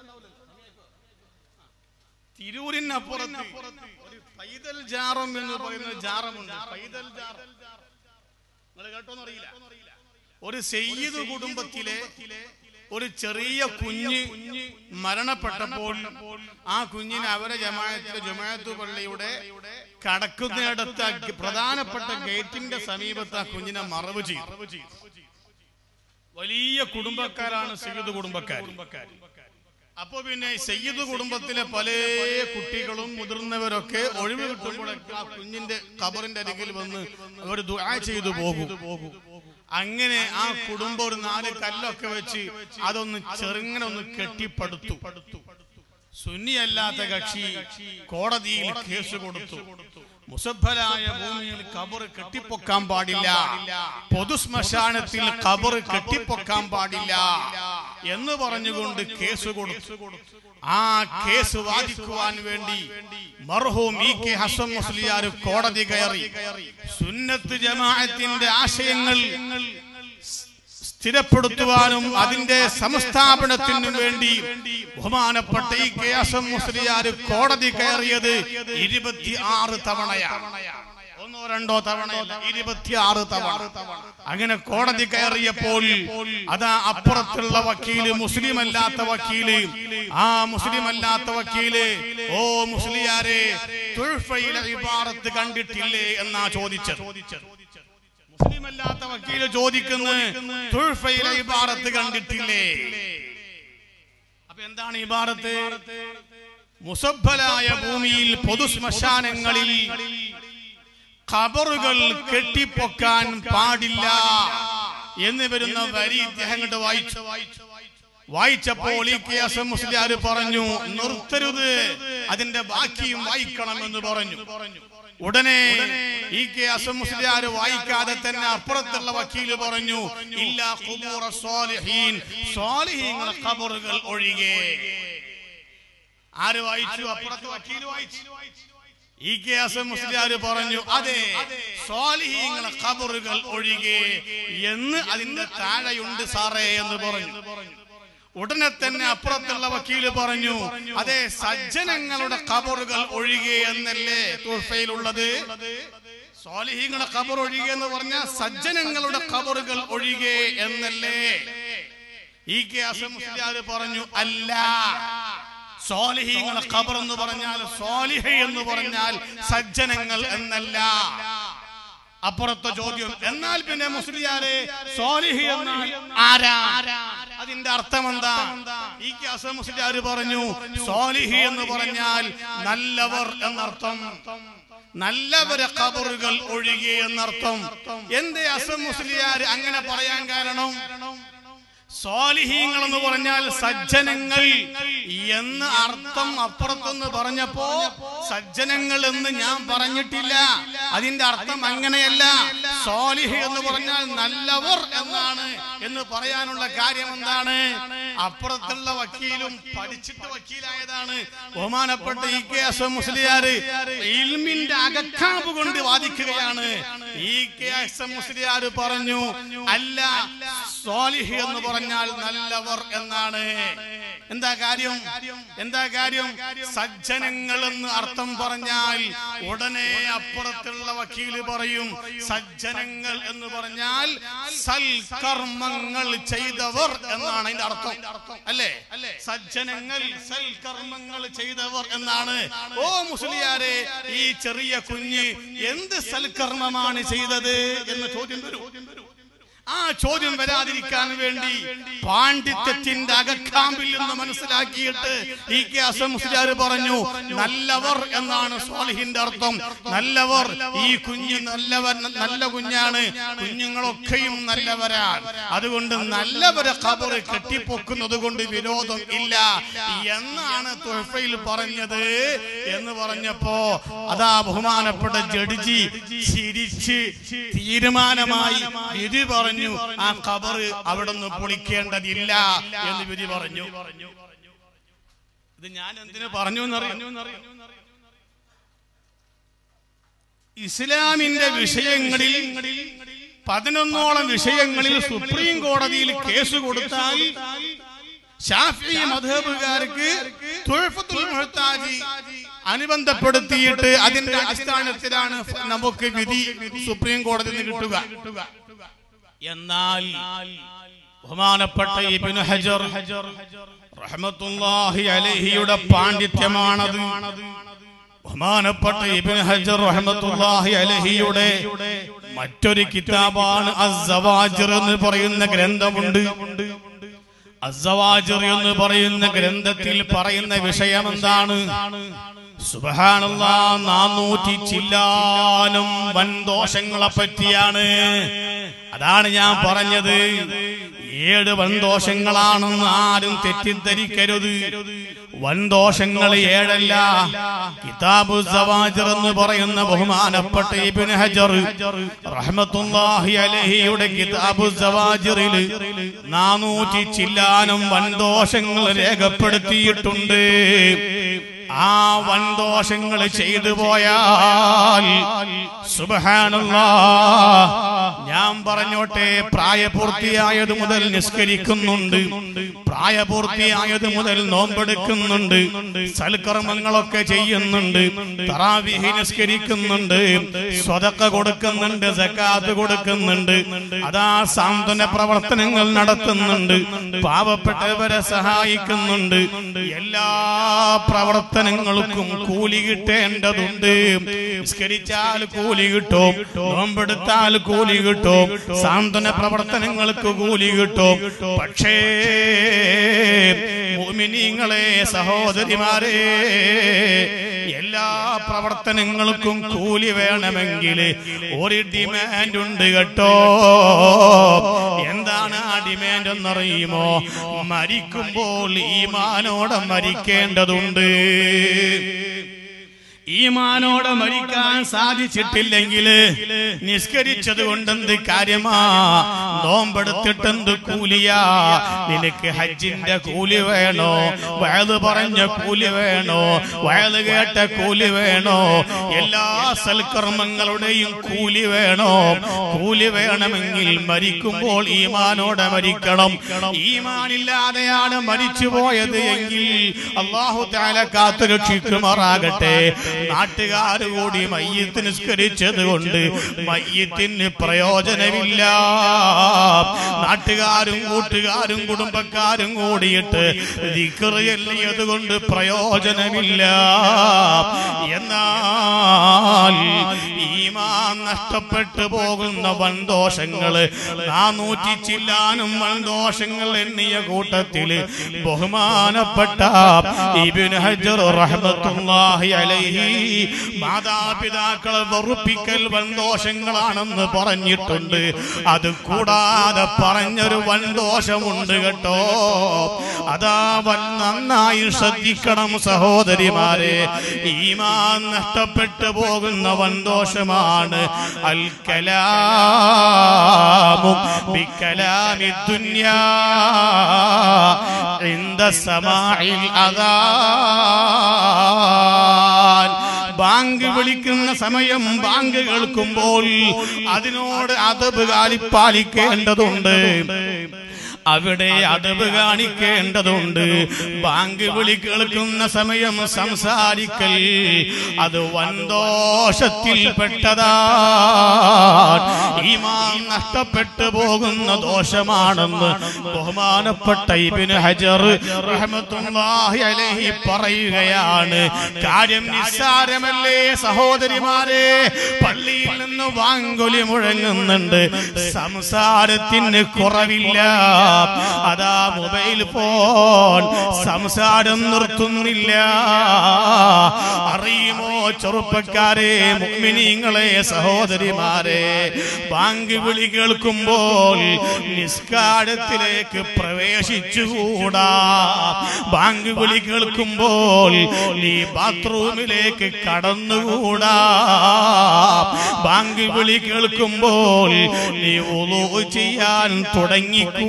തിരൂരിനപ്പുറത്ത് ഒരു പൈതൽ ജാറം എന്ന് പറയുന്ന ജാറമുണ്ട് പൈതൽ ജാറം നിങ്ങൾ കേട്ടോന്നറിയില്ല ഒരു സെയ്യത് കുടുംബത്തിലെ ഒരു ചെറിയ കുഞ്ഞ് മരണപ്പെട്ടപ്പോൾ ആ കുഞ്ഞിനെ അവരെ ജമാഅത്തിലെ ജമാഅത്ത് പള്ളിയുടെ കടക്കുന്നിടത്ത് പ്രധാനപ്പെട്ട ഗേറ്റിന്റെ സമീപത്ത് ആ കുഞ്ഞിനെ മറവ് ചെയ്തു വലിയ കുടുംബക്കാരാണ് സയ്യിദ് കുടുംബക്കാർ അപ്പൊ പിന്നെ സയ്യിദ് കുടുംബത്തിലെ പല കുട്ടികളും മുതിർന്നവരൊക്കെ ഒഴിവ് കിട്ടുമ്പോഴൊക്കെ ആ കുഞ്ഞിന്റെ ഖബറിന്റെ അരികിൽ വന്ന് അവർ ദുആ ചെയ്തു പോകും അങ്ങനെ ആ കുടുംബം ഒരു നാല് കല്ലൊക്കെ വെച്ച് അതൊന്ന് ചെറുങ്ങനെ ഒന്ന് കെട്ടിപ്പടുത്തു സുന്നിയല്ലാത്ത കക്ഷി കോടതിയിൽ കേസ് കൊടുത്തു മുസഫലായ ഭൂമിയിൽ കബർ കെട്ടിപ്പൊക്കാൻ പാടില്ല പൊതുശ്മശാനത്തിൽ കബർ കെട്ടിപ്പൊക്കാൻ പാടില്ല എന്ന് പറഞ്ഞുകൊണ്ട് കേസ് കൊടുത്തു ആ കേസ് വാദിക്കുവാൻ വേണ്ടി മർഹൂം ഇ കെ ഹസൻ മുസ്ലിയാർ കോടതി കയറി സുന്നത്ത് ജമാഅത്തിന്റെ ആശയങ്ങൾ സ്ഥിരപ്പെടുത്തുവാനും അതിന്റെ സംസ്ഥാപനത്തിനും വേണ്ടി ബഹുമാനപ്പെട്ട ഈ കെ എസ് എം മുസ്ലിയാർ കോടതി കയറിയത് ഇരുപത്തി ആറ് തവണയാണ് ഒന്നോ രണ്ടോ തവണയല്ല ഇരുപത്തിയാറ് തവണ അങ്ങനെ കോടതി കയറിയപ്പോൾ അതാ അപ്പുറത്തുള്ള വക്കീല് മുസ്ലിം അല്ലാത്ത വക്കീല് ആ മുസ്ലിം അല്ലാത്ത വക്കീല് ഓ മുസ്ലിയാരെ തുഴ്ഫയിലെ ഇബാറത്ത് കണ്ടിട്ടില്ലേ എന്നാ ചോദിച്ചത് മുസ്ലിം അല്ലാത്ത വക്കീല് ചോദിക്കുന്നു തുഴ്ഫയിലെ ഇബാറത്ത് കണ്ടിട്ടില്ലേ അപ്പൊ എന്താണ് ഇബാറത്ത് മുസബലായ ഭൂമിയിൽ പൊതു ശ്മശാനങ്ങളിൽ ഖബറുകൾ കെട്ടിപ്പൊക്കാൻ പാടില്ല എന്ന് വരുന്ന വരി ഇദ്ദേഹം കണ്ട് വായിച്ചു വായിച്ചപ്പോൾ ഈ കെ എസ് എം മുസ്ലിയാർ പറഞ്ഞു നിർത്തരുത് അതിന്റെ ബാക്കിയും വായിക്കണം എന്ന് പറഞ്ഞു ഉടനെ ഈ കെ അസം മുസ്ലിയാർ വായിക്കാതെ തന്നെ അപ്പുറത്തുള്ള വക്കീല് പറഞ്ഞു ഇല്ല ഖുബൂറ സ്വാലിഹീൻ സ്വാലിഹീങ്ങളെ ഖബറുകൾ ഒഴികെ ആര് വായിച്ചു അപ്പുറത്ത് വക്കീല് വായിച്ചു ഈ കെ അസം മുസ്ലിയാർ പറഞ്ഞു അതെ സ്വാലിഹീങ്ങളെ ഖബറുകൾ ഒഴികെ എന്ന് അതിന്റെ താഴെയുണ്ട് സാറേ എന്ന് പറഞ്ഞു ഉടനെ തന്നെ അപ്പുറത്തുള്ള വക്കീല് പറഞ്ഞു അതെ സജ്ജനങ്ങളുടെ ഖബറുകൾ ഒഴികെ എന്നല്ലേ തുഫയിലുള്ളത് സ്വാലിഹീങ്ങളുടെ ഖബർ ഒഴികെ എന്ന് പറഞ്ഞ സജ്ജനങ്ങളുടെ ഖബറുകൾ ഒഴികെ എന്നല്ലേ ഈ കെ അസം മുസ്ലിയാർ പറഞ്ഞു അല്ല സ്വാലിഹീങ്ങളെ ഖബർ എന്ന് പറഞ്ഞാൽ സ്വാലിഹ എന്ന് പറഞ്ഞാൽ സജ്ജനങ്ങൾ എന്നല്ല അപ്പുറത്തെ ചോദ്യം എന്നാൽ പിന്നെ മുസ്ലിയാരെ സ്വാലിഹി എന്നാൽ ആരാ അതിന്റെ അർത്ഥം എന്താ ഈ അസം മുസ്ലിയാർ പറഞ്ഞു സ്വാലിഹി എന്ന് പറഞ്ഞാൽ നല്ലവർ എന്നർത്ഥം നല്ലവരെ ഖബറുകൾ ഒഴികെ എന്നർത്ഥം എന്തേ അസം മുസ്ലിയാർ അങ്ങനെ പറയാൻ കാരണം സ്വാലിഹീങ്ങൾ എന്ന് പറഞ്ഞാൽ സജ്ജനങ്ങൾ എന്ന് അർത്ഥം അപ്പുറത്തെന്ന് പറഞ്ഞപ്പോ സജ്ജനങ്ങൾ എന്ന് ഞാൻ പറഞ്ഞിട്ടില്ല അതിന്റെ അർത്ഥം അങ്ങനെയല്ല സ്വാലിഹ് എന്ന് പറഞ്ഞാൽ നല്ലവർ എന്നാണ് എന്ന് പറയാനുള്ള കാര്യം എന്താണ് അപ്പുറത്തുള്ള വക്കീലും പഠിച്ചിട്ട് വക്കീലായതാണ് ബഹുമാനപ്പെട്ട E K S M Musliyar ഇൽമിന്റെ അകക്കാവ് കൊണ്ട് വാദിക്കുകയാണ് E K S M Musliyar പറഞ്ഞു അല്ല സ്വാലിഹ് എന്ന് പറഞ്ഞാൽ നല്ലവർ എന്നാണ് എന്താ കാര്യം എന്താ കാര്യം സജ്ജനങ്ങൾ എന്ന് അർത്ഥം പറഞ്ഞാൽ ഉടനെ അപ്പുറത്തുള്ള വക്കീല് പറയും സജ്ജനങ്ങൾ എന്ന് പറഞ്ഞാൽ സൽക്കർമ്മങ്ങൾ ചെയ്തവർ എന്നാണ് അതിന്റെ അർത്ഥം അല്ലേ സജ്ജനങ്ങൾ സൽക്കർമ്മങ്ങൾ ചെയ്തവർ എന്നാണ് ഓ മുസ്ലിയാരെ ഈ ചെറിയ കുഞ്ഞ് എന്ത് സൽക്കർമ്മമാണ് ചെയ്തത് എന്ന ചോദ്യം വരും ആ ചോദ്യം വരാതിരിക്കാൻ വേണ്ടി പാണ്ഡിത്യത്തിന്റെ അകക്കാമ്പിൽ നിന്ന് മനസ്സിലാക്കിയിട്ട് ഈ കെ അസം മുസ്ലിയാർ പറഞ്ഞു നല്ലവർ എന്നാണ് സ്വാലിഹിന്റെ അർത്ഥം നല്ലവർ ഈ കുഞ്ഞ് നല്ലവർ നല്ല കുഞ്ഞാണ് കുഞ്ഞുങ്ങളൊക്കെയും നല്ലവരാണ് അതുകൊണ്ട് നല്ലവരെ ഖബറ് കെട്ടിപ്പൊക്കുന്നത് കൊണ്ട് വിരോധം ഇല്ല എന്നാണ് തുഹഫയിൽ പറഞ്ഞത് എന്ന് പറഞ്ഞപ്പോ അതാ ബഹുമാനപ്പെട്ട ജഡ്ജി ചിരിച്ച് തീരുമാനമായി വിധി പറഞ്ഞു ആ ഖബറ് അവിടെ നിന്ന് പൊളിക്കേണ്ടതില്ല എന്ന് വിധി പറഞ്ഞു ഇത് ഞാൻ എന്തിനു പറഞ്ഞു എന്നറിയാം ഇസ്ലാമിന്റെ വിഷയങ്ങളിൽ പതിനൊന്നോളം വിഷയങ്ങളിൽ സുപ്രീം കോടതിയിൽ കേസ് കൊടുത്താൽ ഷാഫി മധബുകാർക്ക് തുഴഫത്തുൽ മുഹ്താജി അനുബന്ധപ്പെടുത്തിയിട്ട് അതിന്റെ അടിസ്ഥാനത്തിലാണ് നമുക്ക് വിധി സുപ്രീം കോടതിയിൽ നിന്ന് കിട്ടുക എന്നാൽ ബഹുമാനപ്പെട്ട ഇബ്നു ഹജർ റഹ്മത്തുള്ളാഹി അലൈഹിയുടെ പാണ്ഡിത്യമാണത് ബഹുമാനപ്പെട്ട ഇബ്നു ഹജർ റഹ്മത്തുള്ളാഹി അലൈഹിയുടെ മറ്റൊരു കിതാബാണ് അസ്സവാജിർ എന്ന് പറയുന്ന ഗ്രന്ഥമുണ്ട് അസ്സവാജിർ എന്ന് പറയുന്ന ഗ്രന്ഥത്തിൽ പറയുന്ന വിഷയം എന്താണ് സുബഹാനല്ല നാനൂറ്റി ചില്ലാനും വൻദോഷങ്ങളെ പറ്റിയാണ് അതാണ് ഞാൻ പറഞ്ഞത് ഏഴ് വൻദോഷങ്ങളാണെന്ന് ആരും തെറ്റിദ്ധരിക്കരുത് വൻദോഷങ്ങൾ ഏഴല്ല കിതാബു സവാജിർ എന്ന് പറയുന്ന ബഹുമാനപ്പെട്ട ഇബ്നു ഹജർ റഹ്മത്തുള്ളാഹി അലഹിയുടെ കിതാബു സവാജിറിൽ നാനൂറ്റി ചില്ലാനും വൻദോഷങ്ങൾ രേഖപ്പെടുത്തിയിട്ടുണ്ട് ആ വൻദോഷങ്ങൾ ചെയ്തു പോയാൽ സുബഹാനല്ലാ ഞാൻ പറഞ്ഞോട്ടെ പ്രായപൂർത്തിയായത് മുതൽ നിസ്കരിക്കുന്നുണ്ട് പ്രായപൂർത്തിയായത് മുതൽ നോമ്പെടുക്കുന്നുണ്ട് സൽക്കർമ്മങ്ങളൊക്കെ ചെയ്യുന്നുണ്ട് തറാവിഹി നിസ്കരിക്കുന്നുണ്ട് സ്വതക്ക കൊടുക്കുന്നുണ്ട് സക്കാത്ത് കൊടുക്കുന്നുണ്ട് അതാ സാന്ത്വന പ്രവർത്തനങ്ങൾ നടത്തുന്നുണ്ട് പാവപ്പെട്ടവരെ സഹായിക്കുന്നുണ്ട് എല്ലാ പ്രവർത്തനങ്ങൾക്കും കൂലി കിട്ടേണ്ടതുണ്ട് നിസ്കരിച്ചാൽ കൂലി കിട്ടും നോമ്പെടുത്താൽ കൂലി കിട്ടും സാന്ത്വന പ്രവർത്തനങ്ങൾക്ക് കൂലി കിട്ടും പക്ഷേ മോമിനിങ്ങളെ സഹോദരിമാരെ എല്ലാ പ്രവർത്തനങ്ങൾക്കും കൂലി വേണമെങ്കിൽ ഒരു ഡിമാൻഡ് ഉണ്ട് കേട്ടോ എന്താണ് ആ ഡിമാൻഡ് എന്നറിയുമോ മരിക്കുമ്പോൾ ഈമാനോടെ മരിക്കേണ്ടതുണ്ട് ഈമാനോടെ മരിക്കാൻ സാധിച്ചിട്ടില്ലെങ്കിൽ നിസ്കരിച്ചത് കൊണ്ടെന്ത് കാര്യമാ നോമ്പെടുത്തിട്ടെന്ത് കൂലിയാ നിനക്ക് ഹജ്ജിന്റെ കൂലി വേണോ വയത് പറഞ്ഞ കൂലി വേണോ വയത് കേട്ട കൂലി വേണോ എല്ലാ സൽക്കർമ്മങ്ങളുടെയും കൂലി വേണോ കൂലി വേണമെങ്കിൽ മരിക്കുമ്പോൾ ഈമാനോടെ മരിക്കണം ഈമാനില്ലാതെയാണ് മരിച്ചു പോയത് എങ്കിൽ അള്ളാഹു താല കാത്തു രക്ഷിക്കുമാറാകട്ടെ നാട്ടുകാർ കൂടി മയ്യത്ത് നിസ്കരിച്ചത് കൊണ്ട് മയ്യത്തിന് പ്രയോജനമില്ല നാട്ടുകാരും കൂട്ടുകാരും കുടുംബക്കാരും കൂടിയിട്ട് ദിക്കറിയല്ലത് കൊണ്ട് പ്രയോജനമില്ല എന്നാൽ ഈമാൻ നഷ്ടപ്പെട്ടു പോകുന്ന വൻദോഷങ്ങള് നാനൂറ്റി ചില്ലാനും വൻദോഷങ്ങൾ എണ്ണിയ കൂട്ടത്തില് ബഹുമാനപ്പെട്ട ഇബ്നു ഹജർ റഹ്മത്തുള്ളാഹി അലൈഹി മാതാപിതാക്കളെ വെറുപ്പിക്കൽ വൻദോഷങ്ങളാണെന്ന് പറഞ്ഞിട്ടുണ്ട് അത് കൂടാതെ പറഞ്ഞൊരു വൻദോഷമുണ്ട് കേട്ടോ അതാ വൻ നന്നായി ശ്രദ്ധിക്കണം സഹോദരിമാരെ ഈമാൻ നഷ്ടപ്പെട്ടു പോകുന്ന വൻദോഷമാണ് അൽ കലാമു ബിക്കലാമി ദുനിയാ عند سماع الأذان ബാങ്ക് വിളിക്കുന്ന സമയം ബാങ്ക് കേൾക്കുമ്പോൾ അതിനോട് അതബ് കാലിപ്പാലിക്കേണ്ടതുണ്ട് അവിടെ അതവ് കാണിക്കേണ്ടതുണ്ട് ബാങ്ക് വിളി കേൾക്കുന്ന സമയം സംസാരിക്കൽ അത് വൻദോഷത്തിൽപ്പെട്ടതാ ഈമാൻ നഷ്ടപ്പെട്ടു പോകുന്ന ദോഷമാണെന്ന് ബഹുമാനപ്പെട്ട ഇബിന് ഹജർ റഹ്മത്തുള്ളാഹി അലൈഹി പറയുകയാണ് കാര്യം നിസ്സാരമല്ലേ സഹോദരിമാരെ പള്ളിയിൽ നിന്ന് വാങ്കൊലി മുഴങ്ങുന്നുണ്ട് സംസാരത്തിന് കുറവില്ല അതാ മൊബൈൽ ഫോൺ സംസാരം നിർത്തുന്നില്ല അറിയുമോ ചെറുപ്പക്കാരെ മുഗ്മിനീങ്ങളെ സഹോദരിമാരെ ബാങ്ക് വിളി കേൾക്കുമ്പോൾ നിസ്കാരത്തിലേക്ക് പ്രവേശിച്ചുകൂടാ ബാങ്ക് വിളി കേൾക്കുമ്പോൾ നീ ബാത്റൂമിലേക്ക് കടന്നുകൂടാ ബാങ്ക് വിളി കേൾക്കുമ്പോൾ നീ ഉളു ചെയ്യാൻ തുടങ്ങിക്കൂടാ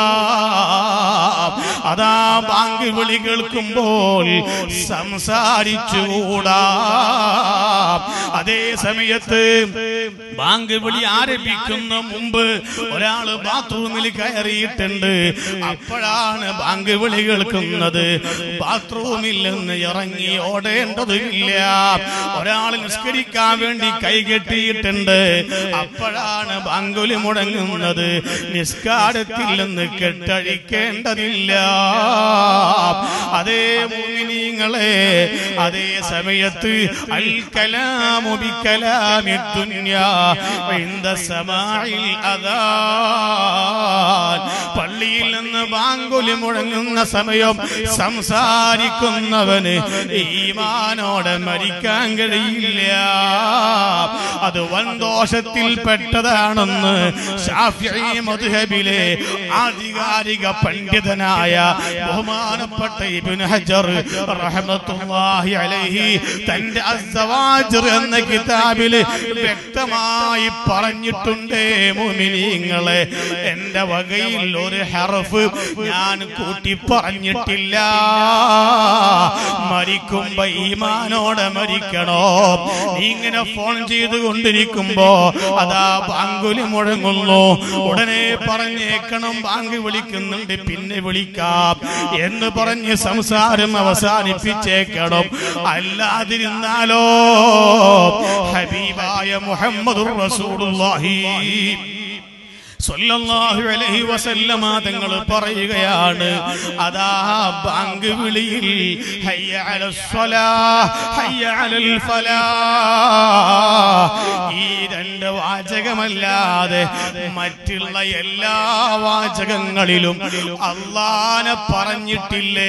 അതാ ബാങ്ക് വിളി കേൾക്കുമ്പോൾ സംസാരിച്ചുകൂടാ അതേ സമയത്ത് ബാങ്ക് വിളി ആരംഭിക്കുന്ന മുമ്പ് ഒരാള് ബാത്റൂമിൽ കയറിയിട്ടുണ്ട് അപ്പോഴാണ് ബാങ്ക് വിളി കേൾക്കുന്നത് ബാത്റൂമിൽ നിന്ന് ഇറങ്ങി ഓടേണ്ടതില്ല ഒരാൾ നിസ്കരിക്കാൻ വേണ്ടി കൈകെട്ടിയിട്ടുണ്ട് അപ്പോഴാണ് ബാങ്കുലി മുടങ്ങുന്നത് നിസ്കാരത്തിൽ നിന്ന് കെട്ടഴിക്കേണ്ടതില്ല അതേ മുമിനീങ്ങളെ അതേ സമയത്ത് അൽ കലാമു ബിക്കലാമി ദുനിയാ ഇന്ദ സമാഇൽ അദാൻ പള്ളിയിൽ നിന്ന് ബാങ്കുലി മുഴങ്ങുന്ന സമയം സംസാരിക്കുന്നവന് ഈമാനോടെ മരിക്കാൻ കഴിയില്ല അത് വൻദോഷത്തിൽ പെട്ടതാണെന്ന് ഷാഫിഈ മദ്ഹബിലെ ആധികാരിക പണ്ഡിതനായ ബഹുമാനപ്പെട്ട ഇബ്നു ഹജർ റഹ്മത്തുള്ളാഹി അലൈഹി തന്റെ അസ്സവാജിർ എന്ന കിതാബിൽ വ്യക്തമായി പറഞ്ഞിട്ടുണ്ട് മുഅ്മിനീങ്ങളെ എന്റെ വകയിൽ ഒരു ഹർഫ് ഞാൻ കൂട്ടി പറഞ്ഞിട്ടില്ല മരിക്കുമ്പോ ഈമാനോടെ മരിക്കണോ നീ ഇങ്ങനെ ഫോൺ ചെയ്ത് കൊണ്ടിരിക്കുമ്പോ അതാ ബാങ്കുലി മുഴങ്ങുന്നു ഉടനെ പറഞ്ഞേക്കണം ബാങ്ക് വിളിക്കുന്നുണ്ട് പിന്നെ വിളിക്കാം എന്ന് പറഞ്ഞ് സംസാരം അവസാനിപ്പിച്ചേക്കണം അല്ലാതിരുന്നാലോ ഹബീബായ മുഹമ്മദ് റസൂലുള്ളാഹി സ്വല്ലല്ലാഹു അലൈഹി വസല്ലമ തങ്ങൾ പറയുകയാണ് അതാ ബാങ്ക് വിളിയിൽ ഹയ്യ അലസ് സ്വലാഹ് ഹയ്യ അലൽ ഫലാഹ് ഈ രണ്ട് വാചകമല്ലാതെ മറ്റുള്ള എല്ലാ വാചകങ്ങളിലും അള്ളാനെ പറഞ്ഞിട്ടില്ലേ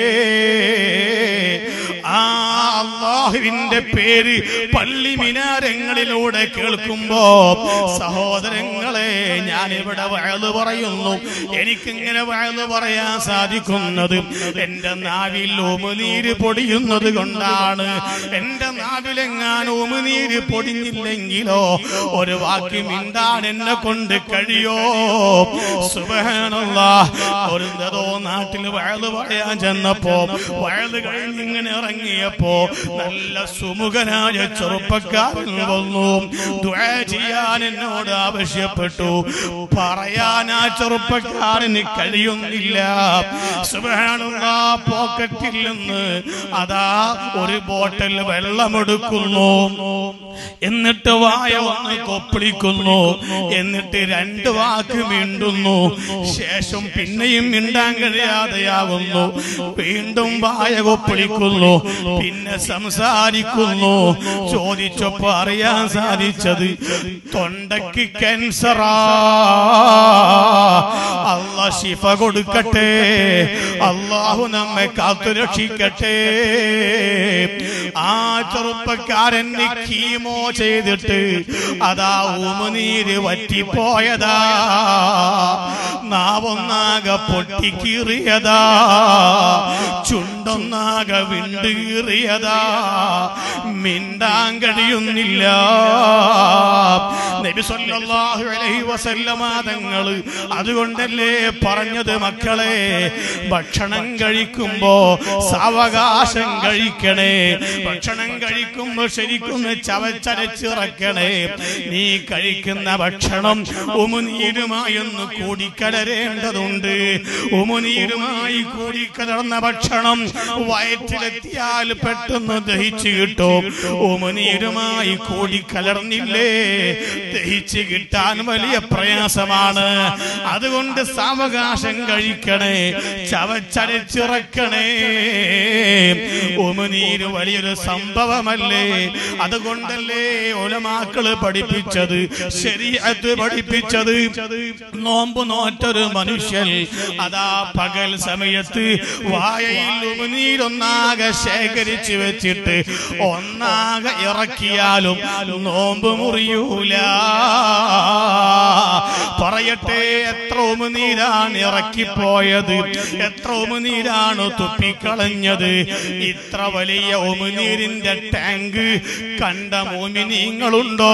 ആ അള്ളാഹുവിന്റെ പേര് പള്ളി മിനാരങ്ങളിലൂടെ കേൾക്കുമ്പോ സഹോദരങ്ങളെ ഞാൻ ഇവിടെ വഴല് പറയുന്നു എനിക്കിങ്ങനെ വഴല് പറയാൻ സാധിക്കുന്നത് എന്റെ നാവിൽ ഉമിനീര് പൊടിയുന്നത് കൊണ്ടാണ് എന്റെ നാവിലെങ്ങാൻ ഉമിനീര് പൊടിഞ്ഞില്ലെങ്കിലോ ഒരു വാക്ക് മിണ്ടാൻ എന്നെ കൊണ്ട് കഴിയോ സുബഹാനല്ല ഒരു എന്തോ നാട്ടിൽ വയല് പറയാൻ ചെന്നപ്പോ വയല് കഴിഞ്ഞ് ഇങ്ങനെ ഇറങ്ങിയപ്പോ നല്ല സുമുഖനായ ചെറുപ്പക്കാരൻ വന്നു ദുആ ചെയ്യാൻ എന്നോട് ആവശ്യപ്പെട്ടു പറയാൻ ആ ചെറുപ്പക്കാരന് കഴിയുന്നില്ല സുബഹാനുള്ള പോക്കറ്റിൽ നിന്ന് അതാ ഒരു ബോട്ടിൽ വെള്ളമെടുക്കുന്നു എന്നിട്ട് വായ ഒന്ന് കൊപ്പിളിക്കുന്നു എന്നിട്ട് രണ്ട് വാക്ക് മിണ്ടുന്നു ശേഷം പിന്നെയും മിണ്ടാൻ കഴിയാതെയാകുന്നു വീണ്ടും വായ കൊപ്പിളിക്കുന്നു പിന്നെ സംസാരിക്കുന്നു ചോദിച്ചപ്പോ അറിയാൻ സാധിച്ചത് തൊണ്ടയ്ക്ക് ക്യാൻസറാ അല്ല ശിഫ കൊടുക്കട്ടെ അള്ളാഹു നമ്മെ കാത്തുരക്ഷിക്കട്ടെ ആ ചെറുപ്പക്കാരന് കീമോ ചെയ്തിട്ട് അതാ ഉമുനീര് വറ്റിപ്പോയതാ നാവൊന്നാകെ പൊട്ടിക്കീറിയതാ ചുണ്ടൊന്നാകെ വിണ്ടുകീറിയതാ മിണ്ടാൻ കഴിയുന്നില്ല നബി സല്ലല്ലാഹു അലൈഹി വസല്ലമ തങ്ങള് അതുകൊണ്ടല്ലേ പറഞ്ഞത് മക്കളെ ഭക്ഷണം കഴിക്കുമ്പോ സാവകാശം കഴിക്കണേ ഭക്ഷണം കഴിക്കുമ്പോ ശരിക്കും ചവച്ചരച്ചിറക്കണേ നീ കഴിക്കുന്ന ഭക്ഷണം ഉമുനീരുമായി ഒന്ന് കൂടിക്കലരേണ്ടതുണ്ട് ഉമുനീരുമായി കൂടിക്കലർന്ന ഭക്ഷണം വയറ്റിലെത്തിയാൽ പെട്ടെന്ന് ദഹിച്ചു കിട്ടും ഉമുനീരുമായി കൂടിക്കലർന്നില്ലേ ദഹിച്ചു കിട്ടാൻ വലിയ പ്രയാസമാണ് അതുകൊണ്ട് സാവകാശം കഴിക്കണേ ചവച്ചരച്ചിറക്കണേ ഉമുനീര് വലിയൊരു സംഭവമല്ലേ അതുകൊണ്ടല്ലേ ഒലമാക്കള് പഠിപ്പിച്ചത് ശരിയത്ത് പഠിപ്പിച്ചത് നോമ്പ് നോറ്റൊരു മനുഷ്യൻ അതാ പകൽ സമയത്ത് വായയിൽ ഉമിനീരൊന്നാകെ ശേഖരിച്ചു വെച്ചിട്ട് ഒന്നാകെ ഇറക്കിയാലും നോമ്പ് മുറിയൂല പറയട്ടെ എത്ര ഉമിനീരാണ് ഇറക്കിപ്പോയത് എത്ര ഉമിനീരാണ് തുപ്പിക്കളഞ്ഞത് ഇത്ര വലിയ ഉമിനീരിന്റെ ടാങ്ക് കണ്ട മോമിനീങ്ങളുണ്ടോ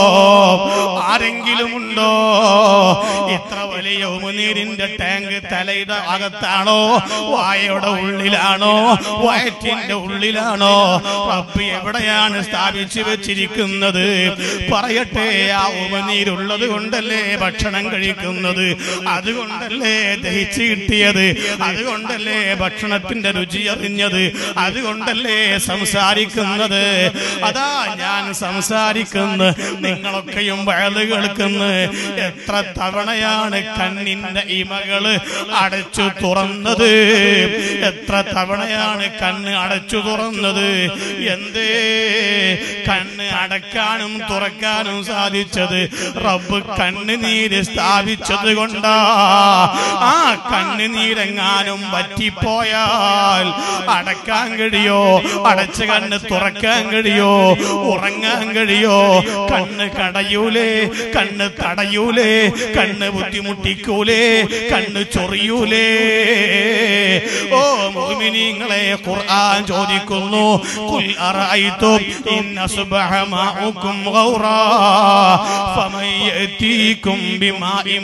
ആരെങ്കിലും ഉണ്ടോ ഇത്ര വലിയ ഉമിനീരിന്റെ ടാങ്ക് തലയുടെ അകത്താണോ വായയുടെ ഉള്ളിലാണോ വയറ്റിന്റെ ഉള്ളിലാണോ റബ്ബ് എവിടെയാണ് സ്ഥാപിച്ചു വെച്ചിരിക്കുന്നത് പറയട്ടെ ആ ഉമനീരുള്ളത് കൊണ്ടല്ലേ ഭക്ഷണം കഴിക്കുന്നത് അതുകൊണ്ടല്ലേ ദഹിച്ചു കിട്ടിയത് അതുകൊണ്ടല്ലേ ഭക്ഷണത്തിന്റെ രുചി അറിഞ്ഞത് അതുകൊണ്ടല്ലേ സംസാരിക്കുന്നത് അതാ ഞാൻ സംസാരിക്കുന്ന നിങ്ങളൊക്കെയും വയല് കേൾക്കുന്ന എത്ര തവണയാണ് കണ്ണിന്റെ ഇമകള് അടച്ചു തുറന്നത് എത്ര തവണയാണ് കണ്ണ് അടച്ചു തുറന്നത് എന്തേ കണ്ണ് അടക്കാനും തുറക്കാനും സാധിച്ചത് റബ്ബ് കണ്ണുനീര് സ്ഥാപിച്ചത് കൊണ്ടാ ആ കണ്ണുനീരെങ്ങാനും പറ്റിപ്പോയാൽ അടക്കാൻ കഴിയോ അടച്ച കണ്ണ് തുറക്കാൻ കഴിയോ ഉറങ്ങാൻ കഴിയോ കണ്ണ് കടയൂലേ കണ്ണ് തടയൂലേ കണ്ണ് ബുദ്ധിമുട്ടിക്കൂലേ കണ്ണ് ചൊറിയൂലേ ഓ മുഅ്മിനീങ്ങളെ ഖുർആൻ ചോദിക്കുന്നു ഖുൽ അറഅയ്തും ഇന്ന സുബ്ഹ മാഉക്കും ഗൗറാ ഫമൻ യതീകും ബിമാഇൻ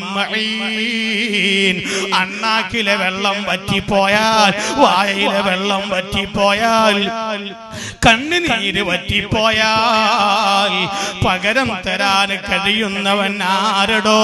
മഈൻ അണ്ണാക്കിലെ വെള്ളം വറ്റിപ്പോയാൽ വായയിലെ വെള്ളം വറ്റിപ്പോയാൽ കണ്ണുനീര് വറ്റിപ്പോയാൽ പകരം തരാൻ കഴിയുന്നവൻ ആരടോ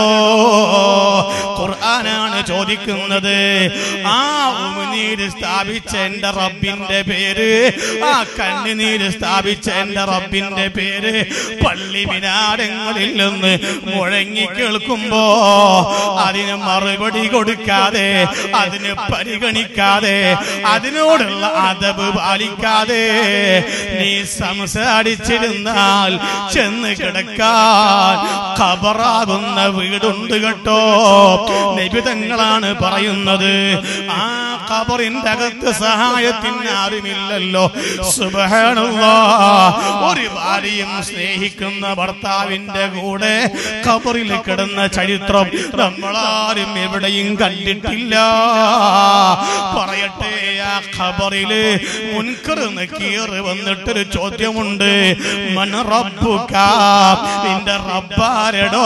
ഖുർആനാണ് ചോദിക്കുന്നത് ആ ഉമിനീര് സ്ഥാപിച്ച എന്റെ റബ്ബിന്റെ പേര് ആ കണ്ണുനീര് സ്ഥാപിച്ച എന്റെ റബ്ബിന്റെ പേര് പള്ളി വിനാരങ്ങളിൽ നിന്ന് മുഴങ്ങി കേൾക്കുമ്പോ അതിന് മറുപടി കൊടുക്കാതെ അതിന് പരിഗണിക്കാതെ അതിനോടുള്ള അതബ് പാലിക്കാതെ നീ സംസാരിച്ചിരുന്നാൽ ചെന്ന് കിടക്കാൻ ഖബറാകുന്ന വീടുണ്ട് കേട്ടോ നിബിതങ്ങളാണ് പറയുന്നത് ആ ഖബറിന്റെ അകത്ത് സഹായത്തിന് ആരുമില്ലല്ലോ സുബഹാനല്ലാ ഒരു ഭാര്യയും സ്നേഹിക്കുന്ന ഭർത്താവിന്റെ കൂടെ ഖബറിൽ കിടന്ന ചരിത്രം നമ്മളാരും എവിടെയും കണ്ടിട്ടില്ല പറയട്ടെ ആ ഖബറില് മുൻകർ നക്കീർ വന്നിട്ടൊരു ചോദ്യമുണ്ട് മന റബ്ബുക നിന്റെ റബ്ബാരടോ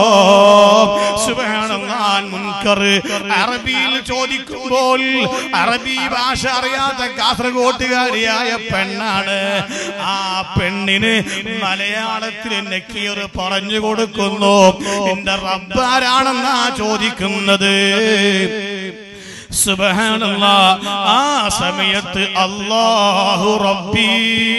സുബഹാനല്ലാൻ മുൻകർ അറബിയിൽ ചോദിക്കുമ്പോൾ അറബി ഭാഷ അറിയാത്ത കാസർഗോട്ടുകാരിയായ പെണ്ണാണ് ആ പെണ്ണിന് മലയാളത്തിൽ നക്കീർ പറഞ്ഞു കൊടുക്കുന്നു നിന്റെ റബ്ബാരാണെന്നാ ചോദിക്കുന്നത് സുബ്ഹാനല്ലാ ആ സമയത്ത് അല്ലാഹു റബ്ബി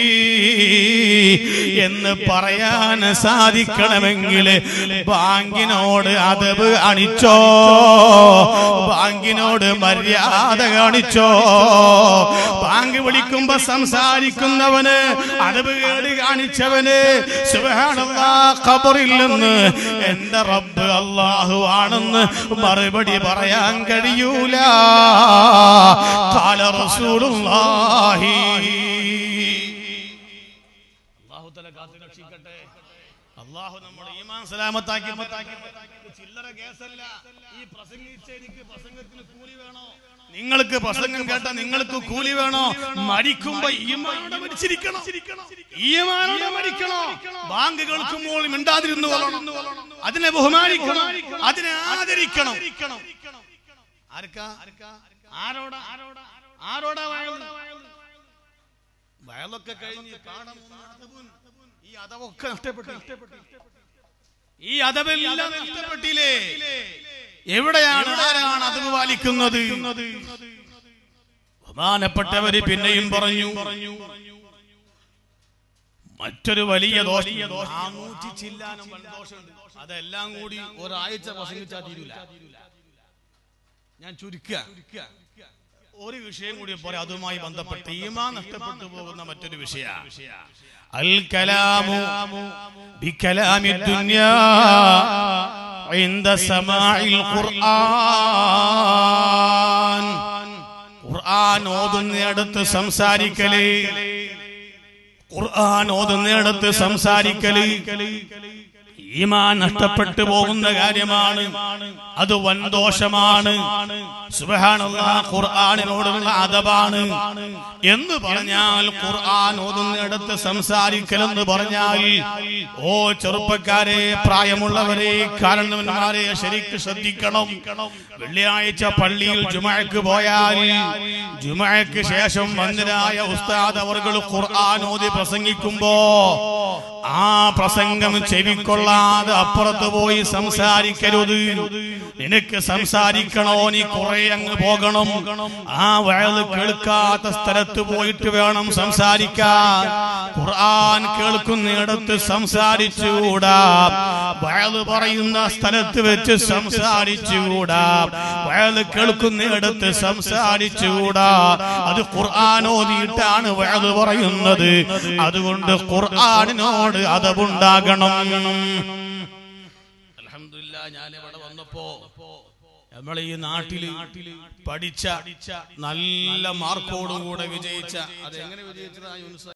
എന്ന് പറയാൻ സാധിക്കണമെങ്കിൽ ബാങ്കിനോട് അതവ് കാണിച്ചോ ബാങ്കിനോട് മര്യാദ കാണിച്ചോ ബാങ്ക് വിളിക്കുമ്പോ സംസാരിക്കുന്നവന് അതവ് കേട് കാണിച്ചവന് സുബ്ഹാനല്ലാ ഖബറിൽ നിന്ന് എന്റെ റബ്ബ് അല്ലാഹു ആണെന്ന് മറുപടി പറയാൻ കഴിയൂല ഖാല റസൂലുള്ളാഹി അല്ലാഹു തആല കാത്തു രക്ഷിക്കട്ടെ അല്ലാഹു നമ്മുടെ ഈമാൻ സലാമത്താക്കി ഇത് ചില്ലറ കേസല്ല ഈ പ്രസംഗിച്ചെനിക്ക് പ്രസംഗത്തിന് കൂലി വേണോ നിങ്ങൾക്ക് പ്രസംഗം കേട്ട നിങ്ങൾക്ക് കൂലി വേണോ മരിക്കുമ്പോ ഈമാനോടെ മരിച്ചിരിക്കണം ഈമാനോടെ മരിക്കണോ ബാങ്ക് കേൾക്കുമ്പോൾ മിണ്ടാതിരുന്നു കൊള്ളണം അതിനെ ബഹുമാനിക്കണം അതിനെ ആദരിക്കണം ആർക്കാ ആരോടാ ആരോടാ വയൽ വയലൊക്കെ കഴിഞ്ഞ് പാടം ഒന്ന് ഈ അതവൊക്കെ നഷ്ടപ്പെട്ടു ഈ അതവെല്ലാം നഷ്ടപ്പെട്ടില്ലേ എവിടെയാണ് ആരാണ് അതവ് പാലിക്കുന്നത് ബഹുമാനപ്പെട്ടവര് പിന്നെയും പറഞ്ഞു മറ്റൊരു വലിയ ദോഷം നാനൂറ്റി ചില്ലാനം വൻദോഷമുണ്ട് അതെല്ലാം കൂടി ഒരാഴ്ച പ്രസംഗിച്ചാൽ തീരൂല ഞാൻ ചുരുക്കുക ഒരു വിഷയം കൂടി പോലെ അതുമായി ബന്ധപ്പെട്ട് ഈമാ നഷ്ടപ്പെട്ടു പോകുന്ന മറ്റൊരു വിഷയ അൽ കലാമു ബികലാമി ദുനിയാ عند سماع القرآن ഖുർആൻ ഓതുന്നിടത്ത് സംസാരിക്കല് ഖുർആൻ ഓതുന്നിടത്ത് സംസാരിക്കല് ഈമാൻ നഷ്ടപ്പെട്ടു പോകുന്ന കാര്യമാണ് അത് വൻദോഷമാണ് സുബ്ഹാനല്ലാഹ് ഖുർആനിനോടുള്ള അതബാണ് എന്ന് പറഞ്ഞാൽ ഖുർആൻ ഓതുന്നിടത്ത് സംസാരിക്കലെന്ന് പറഞ്ഞാൽ ഓ ചെറുപ്പക്കാരെ പ്രായമുള്ളവരെ കാരണവന്മാരെ ശരിക്ക് ശ്രദ്ധിക്കണം വെള്ളിയാഴ്ച പള്ളിയിൽ ജുമഴക്ക് പോയാൽ ജുമഴക്ക് ശേഷം മന്ദിരായ ഉസ്താദ് അവർ ഖുർആൻ ഓതി പ്രസംഗിക്കുമ്പോ ആ പ്രസംഗം ചെവിക്കൊള്ളാതെ അപ്പുറത്ത് പോയി സംസാരിക്കരുത് നിനക്ക് സംസാരിക്കണോ നീ കുറെ അങ്ങ് പോകണം ആ വയല് കേൾക്കാത്ത സ്ഥലത്ത് പോയിട്ട് വേണം സംസാരിക്കാൻ ഖുർആൻ കേൾക്കുന്നിടത്ത് സംസാരിച്ചുകൂടാ വയല് പറയുന്ന സ്ഥലത്ത് വെച്ച് സംസാരിച്ചുകൂടാ വയല് കേൾക്കുന്നിടത്ത് സംസാരിച്ചുകൂടാ അത് ഖുർആൻ ഓതിയിട്ടാണ് വയല് പറയുന്നത് അതുകൊണ്ട് ഖുർആനിനോട് അതവുണ്ടാകണം അൽഹംദുലില്ലാ ഞാൻ ഇവിടെ വന്നപ്പോ നമ്മളെ ഈ നാട്ടില് പഠിച്ച നല്ല മാർക്കോടുകൂടെ വിജയിച്ച അത് എങ്ങനെ വിജയിച്ചതാ യൂനുസ്